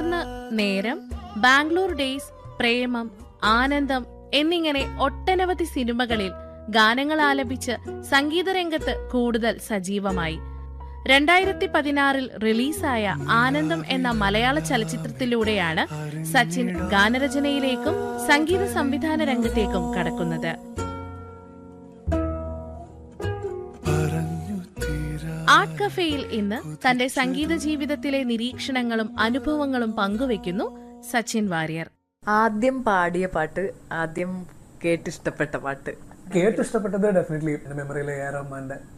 തുടർന്ന് നേരം ബാംഗ്ലൂർ ഡേയ്സ് പ്രേമം ആനന്ദം എന്നിങ്ങനെ ഒട്ടനവധി സിനിമകളിൽ ഗാനങ്ങൾ ആലപിച്ച് സംഗീതരംഗത്ത് കൂടുതൽ സജീവമായി രണ്ടായിരത്തി പതിനാറിൽ റിലീസായ ആനന്ദം എന്ന മലയാള ചലച്ചിത്രത്തിലൂടെയാണ് സച്ചിൻ ഗാനരചനയിലേക്കും സംഗീത സംവിധാന രംഗത്തേക്കും കടക്കുന്നത് പറഞ്ഞു തീരാ ആർട്ട് കഫേയിൽ ഇന്ന് തന്റെ സംഗീത ജീവിതത്തിലെ നിരീക്ഷണങ്ങളും അനുഭവങ്ങളും പങ്കുവെക്കുന്നു സച്ചിൻ വാര്യർ ആദ്യം പാടിയ പാട്ട് ആദ്യം കേട്ടിഷ്ടപ്പെട്ട പാട്ട് കേട്ട് ഇഷ്ടപ്പെട്ടത് ഡെഫിനറ്റ്ലി എൻ്റെ മെമ്മറിയിലെ എ ആർ റഹ്മാൻ്റെ